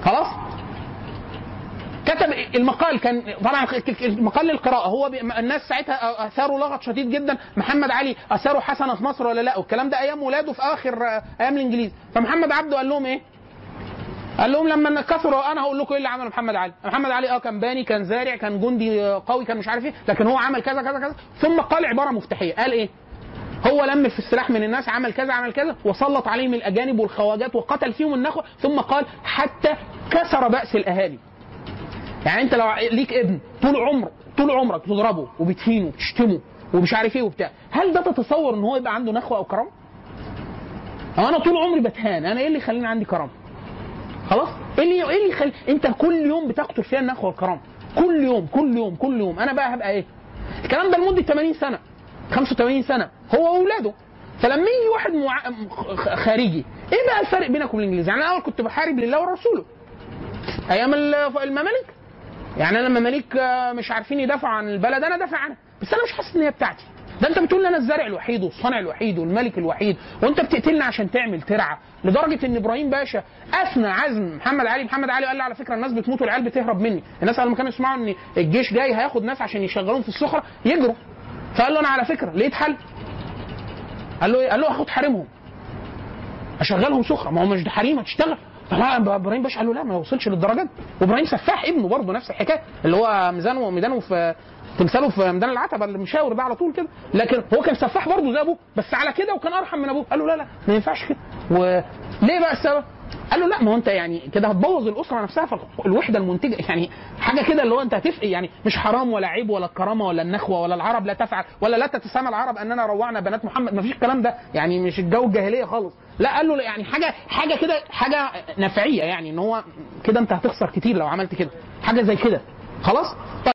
خلاص كتب المقال كان طبعا المقال للقراءه هو بي... الناس ساعتها اثاروا لغط شديد جدا محمد علي اثاروا حسنه في مصر ولا لا والكلام ده ايام ولاده في اخر ايام الانجليز فمحمد عبده قال لهم ايه؟ قال لهم لما كثروا انا هقول لكم ايه اللي عمله محمد علي محمد علي اه كان باني كان زارع كان جندي قوي كان مش عارف ايه لكن هو عمل كذا كذا كذا ثم قال عباره مفتاحيه قال ايه هو لم في السلاح من الناس عمل كذا عمل كذا وسلط عليهم الاجانب والخواجات وقتل فيهم النخوه ثم قال حتى كسر باس الاهالي يعني انت لو ليك ابن طول عمره طول عمرك تضربه وبتهينه وتشتمه ومش عارف ايه وبتاع هل ده تتصور ان هو يبقى عنده نخوه او كرامه؟ هو انا طول عمري بتهان انا ايه اللي يخليني عندي كرامه؟ خلاص؟ ايه اللي ايه اللي يخلي انت كل يوم بتقتل فيها النخوه والكرامه كل يوم كل يوم كل يوم انا بقى هبقى ايه؟ الكلام ده لمده 80 سنه 85 سنه هو واولاده فلما يجي واحد مع... خارجي ايه بقى الفرق بينك وبين الانجليز؟ يعني انا الاول كنت بحارب لله ورسوله ايام المماليك يعني انا المماليك مش عارفين يدافعوا عن البلد انا دافع عنها بس انا مش حاسس ان هي بتاعتي ده انت بتقول لي انا الزارع الوحيد والصانع الوحيد والملك الوحيد وانت بتقتلني عشان تعمل ترعه لدرجه ان ابراهيم باشا اثنى عزم محمد علي محمد علي قال لي على فكره الناس بتموت والعيال بتهرب مني الناس لما كانوا يسمعوا ان الجيش جاي هياخد ناس عشان يشغلوهم في الصخره يجروا فقال له انا على فكره لقيت حل قال له ايه؟ قال له هاخد حريمهم اشغلهم سخره ما هو مش ده حريم هتشتغل فلا ابراهيم باشا قال له لا ما وصلش للدرجات وابراهيم سفاح ابنه برضه نفس الحكايه اللي هو ميزانه ميدانه في تمثاله في ميدان العتبه اللي مشاور ده على طول كده لكن هو كان سفاح برضه زي ابوه بس على كده وكان ارحم من ابوه قال له لا لا ما ينفعش كده وليه بقى السبب؟ قال له لا ما هو انت يعني كده هتبوظ الاسره نفسها فالوحده المنتجه يعني حاجه كده اللي هو انت هتفقي يعني مش حرام ولا عيب ولا الكرامه ولا النخوه ولا العرب لا تفعل ولا لا تتسامى العرب اننا روعنا بنات محمد ما فيش الكلام ده يعني مش الجو الجاهليه خالص لا قال له يعني حاجه حاجه كده حاجه نفعيه يعني ان هو كده انت هتخسر كتير لو عملت كده حاجه زي كده خلاص